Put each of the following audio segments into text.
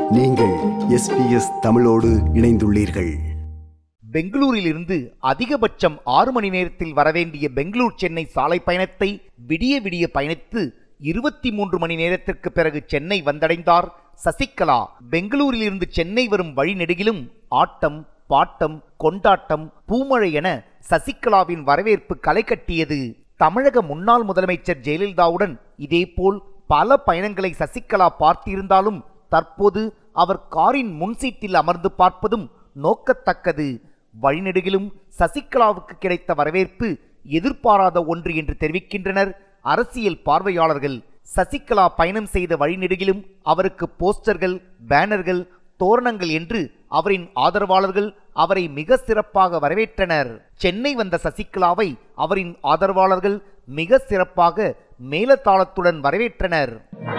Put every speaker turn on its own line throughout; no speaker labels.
நீங்கள் எஸ்பிஎஸ் தமிழோடு இணைந்துள்ளீர்கள்
பெங்களூரிலிருந்து அதிகபட்சம் ஆறு மணி நேரத்தில் வரவேண்டிய பெங்களூர் சென்னை சாலை பயணத்தை விடிய விடிய பயணித்து இருபத்தி மூன்று மணி நேரத்திற்கு பிறகு சென்னை வந்தடைந்தார் சசிகலா பெங்களூரிலிருந்து சென்னை வரும் வழி நெடுகிலும் ஆட்டம் பாட்டம் கொண்டாட்டம் பூமழை என சசிகலாவின் வரவேற்பு களை கட்டியது தமிழக முன்னாள் முதலமைச்சர் ஜெயலலிதாவுடன் இதேபோல் பல பயணங்களை சசிகலா பார்த்திருந்தாலும் தற்போது அவர் காரின் முன்சீட்டில் அமர்ந்து பார்ப்பதும் நோக்கத்தக்கது வழிநெடுகிலும் சசிகலாவுக்கு கிடைத்த வரவேற்பு எதிர்பாராத ஒன்று என்று தெரிவிக்கின்றனர் அரசியல் பார்வையாளர்கள் சசிகலா பயணம் செய்த வழிநெடுகிலும் அவருக்கு போஸ்டர்கள் பேனர்கள் தோரணங்கள் என்று அவரின் ஆதரவாளர்கள் அவரை மிக சிறப்பாக வரவேற்றனர் சென்னை வந்த சசிகலாவை அவரின் ஆதரவாளர்கள் மிக சிறப்பாக மேலதாளத்துடன் வரவேற்றனர்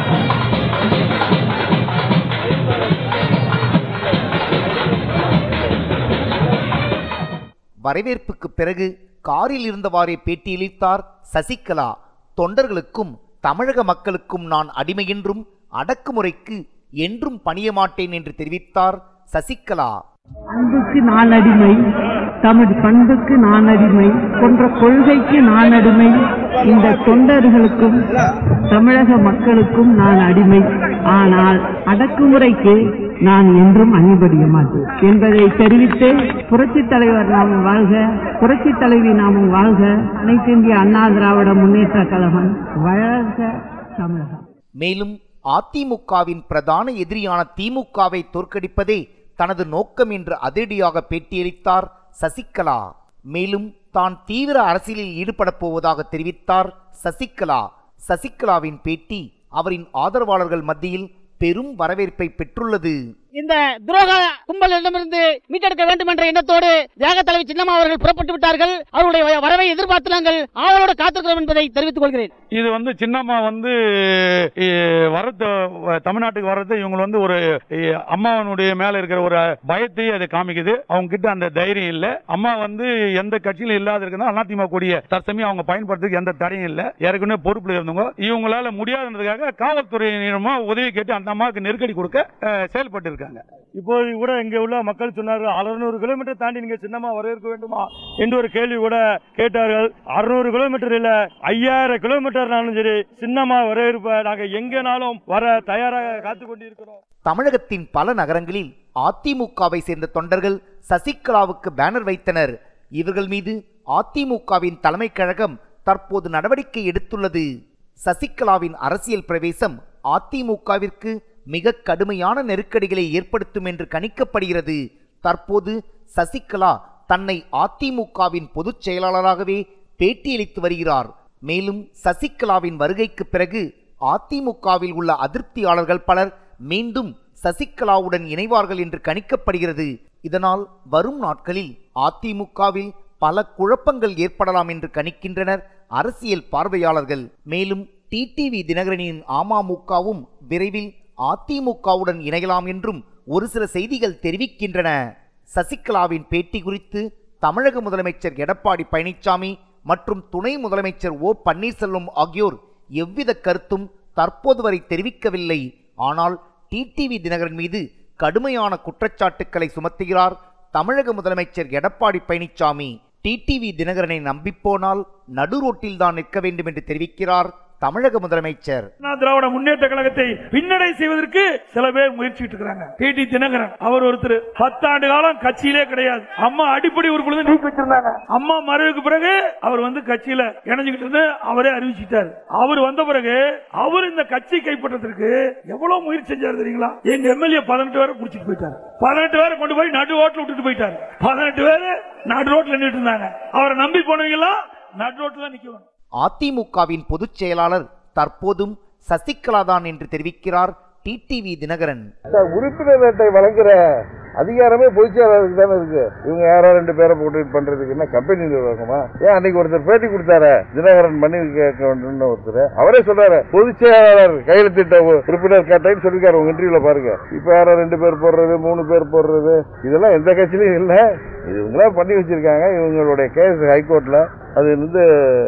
வரவேற்புக்கு பிறகு காரில் இருந்தவாறே பேட்டியளித்தார் சசிகலா தொண்டர்களுக்கும் தமிழக மக்களுக்கும் நான் அடிமை என்றும் அடக்குமுறைக்கு என்றும் பணிய மாட்டேன் என்று தெரிவித்தார் சசிகலா
அன்புக்கு நான் அடிமை தமிழ் பண்புக்கு நான் அடிமை போன்ற கொள்கைக்கு நான் அடிமை இந்த தொண்டர்களுக்கும் தமிழக மக்களுக்கும் நான் அடிமை ஆனால் அடக்குமுறைக்கு நான் என்றும் அணிபடிய மாட்டேன் என்பதை தெரிவித்து புரட்சித் தலைவர் நாமும் வாழ்க புரட்சித் தலைவி நாமும் வாழ்க அனைத்து இந்திய அண்ணா திராவிட முன்னேற்ற கழகம் வளர்க தமிழகம்
மேலும் அதிமுகவின் பிரதான எதிரியான திமுகவை தோற்கடிப்பதே தனது நோக்கம் என்று அதிரடியாக பேட்டியளித்தார் சசிகலா மேலும் தான் தீவிர அரசியலில் ஈடுபடப் போவதாக தெரிவித்தார் சசிகலா சசிகலாவின் பேட்டி அவரின் ஆதரவாளர்கள் மத்தியில் பெரும் வரவேற்பை பெற்றுள்ளது
இந்த துரோக கும்பலிடமிருந்து மீட்டெடுக்க வேண்டும் என்ற எண்ணத்தோடு தியாக தலைவி சின்னம்மா அவர்கள் புறப்பட்டு விட்டார்கள் அவருடைய வ- வரவை எதிர்பார்த்து நாங்கள் ஆவலோடு காத்திருக்கிறோம் என்பதை தெரிவித்துக் கொள்கிறேன்
இது வந்து சின்னம்மா வந்து எ, வரது வ- தமிழ்நாட்டுக்கு வர்றது இவங்க வந்து ஒரு எ, அம்மாவனுடைய மேல இருக்கிற ஒரு பயத்தை அதை காமிக்குது அவங்க கிட்ட அந்த தைரியம் இல்ல அம்மா வந்து எந்த கட்சியிலும் இல்லாத இருக்குன்னா அதிமுக கூடிய தற்சமயம் அவங்க பயன்படுத்துறதுக்கு எந்த தடையும் இல்ல ஏற்கனவே பொறுப்புல இருந்தவங்க இவங்களால முடியாதுன்றதுக்காக காவல்துறையினருமா உதவி கேட்டு அந்த அம்மாவுக்கு நெருக்கடி கொடுக்க அ, செயல்பட்டு இருக்காங்க இப்போது கூட இங்க உள்ள மக்கள் சொன்னார்கள் அறுநூறு கிலோமீட்டர் தாண்டி நீங்க சின்னமா வரவேற்க வேண்டுமா என்று ஒரு கேள்வி கூட கேட்டார்கள் அறுநூறு கிலோமீட்டர் இல்ல ஐயாயிரம் கிலோமீட்டர்னாலும் சரி சின்னமா வரவேற்ப நாங்க எங்கேனாலும் வர தயாராக காத்து கொண்டிருக்கிறோம்
தமிழகத்தின் பல நகரங்களில் அதிமுகவை சேர்ந்த தொண்டர்கள் சசிகலாவுக்கு பேனர் வைத்தனர் இவர்கள் மீது அதிமுகவின் தலைமைக் கழகம் தற்போது நடவடிக்கை எடுத்துள்ளது சசிகலாவின் அரசியல் பிரவேசம் அதிமுகவிற்கு மிக கடுமையான நெருக்கடிகளை ஏற்படுத்தும் என்று கணிக்கப்படுகிறது தற்போது சசிகலா தன்னை அதிமுகவின் பொதுச் செயலாளராகவே பேட்டியளித்து வருகிறார் மேலும் சசிகலாவின் வருகைக்கு பிறகு அதிமுகவில் உள்ள அதிருப்தியாளர்கள் பலர் மீண்டும் சசிகலாவுடன் இணைவார்கள் என்று கணிக்கப்படுகிறது இதனால் வரும் நாட்களில் அதிமுகவில் பல குழப்பங்கள் ஏற்படலாம் என்று கணிக்கின்றனர் அரசியல் பார்வையாளர்கள் மேலும் டிடிவி தினகரனின் அமமுகவும் விரைவில் அதிமுகவுடன் இணையலாம் என்றும் ஒரு சில செய்திகள் தெரிவிக்கின்றன சசிகலாவின் பேட்டி குறித்து தமிழக முதலமைச்சர் எடப்பாடி பழனிசாமி மற்றும் துணை முதலமைச்சர் ஓ பன்னீர்செல்வம் ஆகியோர் எவ்வித கருத்தும் தற்போது வரை தெரிவிக்கவில்லை ஆனால் டிடிவி தினகரன் மீது கடுமையான குற்றச்சாட்டுக்களை சுமத்துகிறார் தமிழக முதலமைச்சர் எடப்பாடி பழனிசாமி டிடிவி தினகரனை நம்பிப்போனால் நடு ரோட்டில்தான் நிற்க வேண்டும் என்று தெரிவிக்கிறார் தமிழக முதலமைச்சர்
அண்ணா திராவிட முன்னேற்ற கழகத்தை பின்னடை செய்வதற்கு சில பேர் முயற்சிட்டு இருக்காங்க டிடி தினகரன் அவர் ஒருத்தர் பத்தாண்டு காலம் கட்சியிலே கிடையாது அம்மா அடிப்படை உறுப்பினர் நீக்கி வச்சிருந்தாங்க அம்மா மறைவுக்கு பிறகு அவர் வந்து கட்சியில இணைஞ்சுக்கிட்டு இருந்து அவரே அறிவிச்சிட்டாரு அவர் வந்த பிறகு அவர் இந்த கட்சி கைப்பற்றதற்கு எவ்வளவு முயற்சி செஞ்சாரு தெரியுங்களா எங்க எம்எல்ஏ பதினெட்டு பேரை குடிச்சிட்டு போயிட்டாரு பதினெட்டு பேரை கொண்டு போய் நடு ரோட்ல விட்டுட்டு போயிட்டாரு பதினெட்டு பேரு நடு ரோட்ல நின்றுட்டு இருந்தாங்க அவரை நம்பி போனவங்க எல்லாம் நடு ரோட்ல தான் நிக்கணும்
அதிமுகவின் பொதுச் செயலாளர் தற்போதும் சசிகலா தான் என்று தெரிவிக்கிறார் டிடிவி தினகரன்
உறுப்பினர் அட்டை வழங்குற அதிகாரமே பொதுச்செயலாளருக்கு தானே இருக்கு இவங்க யாரோ ரெண்டு பேரை போட்டு பண்றதுக்கு என்ன கம்பெனி நிர்வாகமா ஏன் அன்னைக்கு ஒருத்தர் பேட்டி கொடுத்தாரு தினகரன் பண்ணி கேட்க வேண்டும் ஒருத்தர் அவரே சொல்றாரு பொதுச் செயலாளர் கையெழுத்திட்ட உறுப்பினர் கேட்டேன்னு சொல்லிருக்காரு உங்க இன்டர்வியூல பாருங்க இப்ப யாரோ ரெண்டு பேர் போடுறது மூணு பேர் போடுறது இதெல்லாம் எந்த கட்சியிலும் இல்ல இது இவங்களா பண்ணி வச்சிருக்காங்க இவங்களுடைய கேஸ் ஹைகோர்ட்ல அது வந்து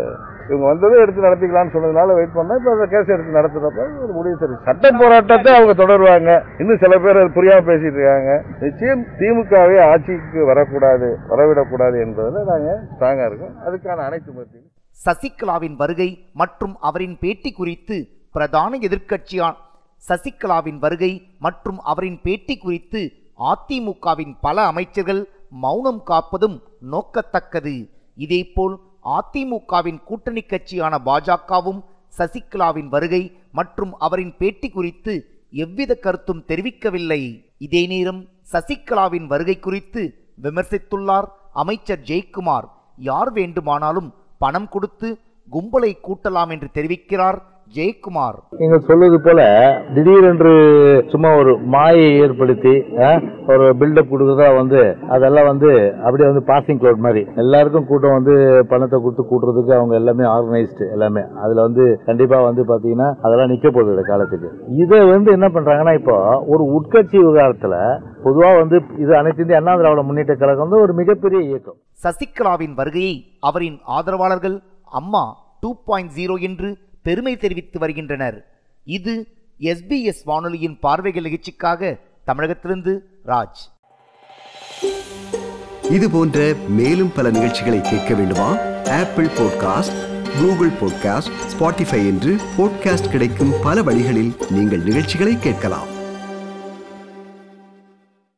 இவங்க வந்ததும் எடுத்து நடத்திக்கலாம்னு சொன்னதுனால வெயிட் பண்ணா இப்போ அந்த கேஸ் எடுத்து நடத்துறப்ப ஒரு முடிவு சரி சட்ட போராட்டத்தை அவங்க தொடருவாங்க இன்னும் சில பேர் அது புரியாம பேசிட்டு இருக்காங்க நிச்சயம் திமுகவே ஆட்சிக்கு வரக்கூடாது வரவிடக்கூடாது என்பதில் நாங்கள் ஸ்ட்ராங்கா இருக்கோம் அதுக்கான அனைத்து முயற்சிகளும்
சசிகலாவின் வருகை மற்றும் அவரின் பேட்டி குறித்து பிரதான எதிர்க்கட்சியான் சசிகலாவின் வருகை மற்றும் அவரின் பேட்டி குறித்து அதிமுகவின் பல அமைச்சர்கள் மௌனம் காப்பதும் நோக்கத்தக்கது இதேபோல் அதிமுகவின் கூட்டணி கட்சியான பாஜகவும் சசிகலாவின் வருகை மற்றும் அவரின் பேட்டி குறித்து எவ்வித கருத்தும் தெரிவிக்கவில்லை இதே நேரம் சசிகலாவின் வருகை குறித்து விமர்சித்துள்ளார் அமைச்சர் ஜெயக்குமார் யார் வேண்டுமானாலும் பணம் கொடுத்து கும்பலை கூட்டலாம் என்று தெரிவிக்கிறார் ஜெயக்குமார்
நீங்க சொல்வது போல திடீரென்று சும்மா ஒரு மாயை ஏற்படுத்தி அஹ், ஒரு பில்டப் கொடுக்கறதா வந்து அதெல்லாம் வந்து அப்படியே வந்து பாசிங் க்ளவுட் மாதிரி எல்லாருக்கும் கூட்டம் வந்து பணத்தை கொடுத்து கூட்டுறதுக்கு அவங்க எல்லாமே ஆர்கனைஸ்டு எல்லாமே அதுல வந்து கண்டிப்பா வந்து பாத்தீங்கன்னா அதெல்லாம் நிக்க போகுது இந்த காலத்துக்கு இதை வந்து என்ன பண்றாங்கன்னா இப்போ ஒரு உட்கட்சி விவகாரத்துல பொதுவா வந்து இது அனைத்து இந்திய அண்ணா திராவிட முன்னேற்ற கழகம் வந்து ஒரு மிகப்பெரிய இயக்கம்
சசிகலாவின் வருகையை அவரின் ஆதரவாளர்கள் அம்மா டூ பாயிண்ட் ஜீரோ என்று பெருமை தெரிவித்து வருகின்றனர் இது எஸ்பிஎஸ் வானொலியின் பார்வைகள் நிகழ்ச்சிக்காக தமிழகத்திலிருந்து ராஜ்
இது போன்ற மேலும் பல நிகழ்ச்சிகளை கேட்க வேண்டுமா Apple podcast Google podcast Spotify என்று பாட்காஸ்ட் கிடைக்கும் பல வழிகளில் நீங்கள் நிகழ்ச்சிகளை கேட்கலாம்